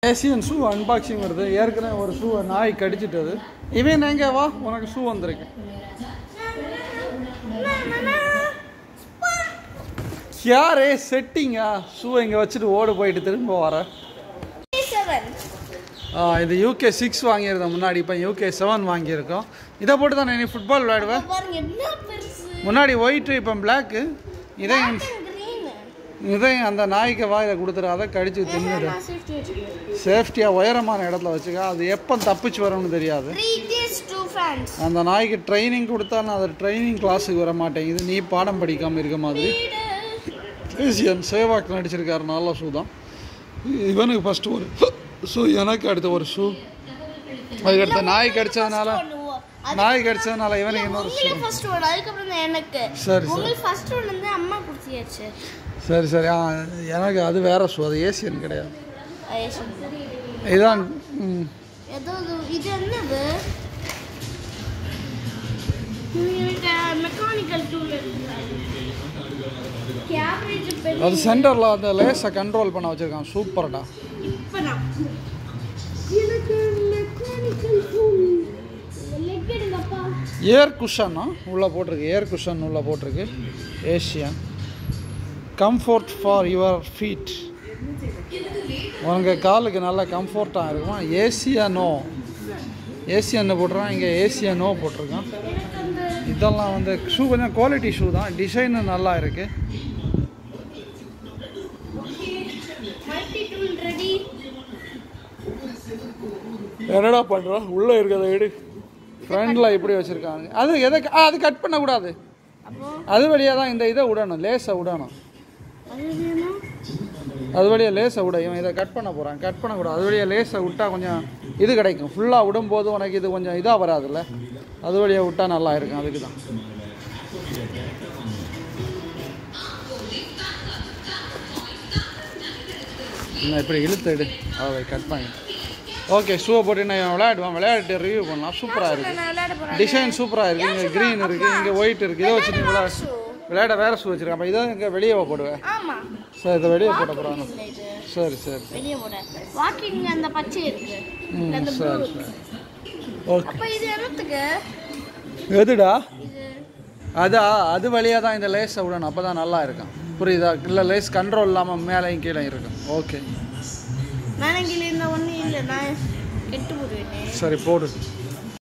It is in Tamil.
ஏசியன் ஷூ அன்பாக்சிங் வருது ஏற்கனவே ஒரு ஷூ நாய் கடிச்சிட்டது இவன் எங்க வா உனக்கு ஷூ வந்திருக்கு யாரே செட்டிங்கா ஷூ இங்கே வச்சுட்டு ஓடு போயிட்டு திரும்ப வர செவன் ஆ, இது யூகே சிக்ஸ் வாங்கியிருந்தோம் முன்னாடி இப்போ யூகே செவன் வாங்கியிருக்கோம் இதை போட்டு தான் நீ ஃபுட்பால் விளையாடுவேன் பாருங்க என்ன பெருசு முன்னாடி ஒயிட்டு இப்போ பிளாக்கு இதை கிரீன் இதை அந்த நாய்க்கு வாயில கொடுத்துரு அதை கடிச்சு தின்னுடு நான் சேஃப்டி வச்சிருக்கேன் சேஃப்டியாக உயரமான இடத்துல வச்சுக்க அது எப்போ தப்பிச்சு வரும்னு தெரியாது த்ரீ டேஸ் டூ ஃபேன்ஸ் அந்த நாய்க்கு ட்ரைனிங் கொடுத்தாலும் அது ட்ரைனிங் கிளாஸுக்கு வர மாட்டேங்குது நீ பாடம் படிக்காமல் இருக்க மாதிரி ஏசியன் சேவாக் நடிச்சிருக்காரு நல்ல ஷூ தான் இவனுக்கு ஃபஸ்ட்டு ஒரு ஷூ எனக்கு அடுத்த ஒரு ஷூ அதுக்கடுத்த நாய் கடிச்சதுனால நாய் கடிச்சதுனால இவனுக்கு இன்னொரு ஷூ உங்களுக்கு ஃபர்ஸ்ட் ஒன் அதுக்கப்புறம் தான் எனக்கு சரி சரி உங்களுக்கு ஃபர்ஸ்ட் ஒன் வந்து அம்மா கொடுத்தியாச்சு சரி சரி ஆ எனக்கு அது வேற ஷூ அது ஏசியன் கிடையாது ஐயோ இதான் ம், ஏதோ இது- இது என்னது மெக்கானிக்கல் டூல் கேபரேஜ் பெரிய அது சென்டரில் அந்த லேஸை கண்ட்ரோல் பண்ண வச்சுருக்கான் சூப்பர்டா இப்போ நான் எனக்கு மெக்கானிக்கல் டூல் லெக் எடுங்கப்பா ஏர் குஷன்னா உள்ளே போட்டிருக்கு ஏர் குஷன் உள்ளே போட்டிருக்கு Asian comfort for your feet உனக்கு காலுக்கு நல்ல கம்ஃபோர்ட்டாக இருக்குமா ஏசியனோ ஏசியன்னு போட்டிருக்கான் இங்கே ஏசியனோ போட்டிருக்கான் இதெல்லாம் வந்து ஷூ கொஞ்சம் குவாலிட்டி ஷூ தான் டிசைனும் நல்லா இருக்குது மல்டி டூல் ரெடி என்னடா பண்ணுறோம் உள்ளே இருக்கிறத எடு ஃப்ரண்டில் இப்படி வச்சுருக்காங்க அது எதை ஆ, அது கட் பண்ணக்கூடாது அப்போ அது வழியாக தான் இந்த இதை விடணும் லேஸை விடணும் அது வேணும் அது வழியாக லேஸை விட இவன் இதை கட் பண்ண போகிறான் கட் பண்ணக்கூடாது அது வழியாக லேஸை விட்டால் கொஞ்சம் இது கிடைக்கும் ஃபுல்லாக விடும்போது உனக்கு இது கொஞ்சம் இதாக வராதுல்ல அது வழியாக விட்டால் நல்லா இருக்கும் அதுக்கு தான் இன்னும் இப்படி இழுத்து எடு அதை கட் பண்ணி ஓகே ஷூவை போட்டு நான் விளையாடுவான் விளையாட்டு ரிவ்யூ பண்ணலாம் சூப்பராக இருக்குது நான் விளையாட போறேன் டிசைன் சூப்பராக இருக்குது இங்கே க்ரீன் இருக்குது இங்கே ஒயிட் இருக்குது இதை வச்சு நீ விளையாட விளையாட வேறு ஷூ வச்சுருக்கேன் அப்போ இதை இங்கே வெளியே போடுவேன் ஆமா சரி இதை வெளியே போட போகிறான் இல்ல இது சரி சரி வெளியே போட வாக்கிங் அந்த பச்சை இருக்கு ம் அந்த சரி ப்ளூ சரி ஓகே அப்ப இது என்னத்துக்கு எதுடா இது அதா அது வழியாக தான் இந்த லேஸை விடணும் அப்போ தான் நல்லா இருக்கும் புரியுதா இல்லை லேஸ் கண்ட்ரோல் இல்லாமல் மேலேயும் கீழே இருக்கும் ஓகே நான் இங்கே இந்த ஒன்றும் இல்லை நான் கெட்டு போடுவேனே சரி போடு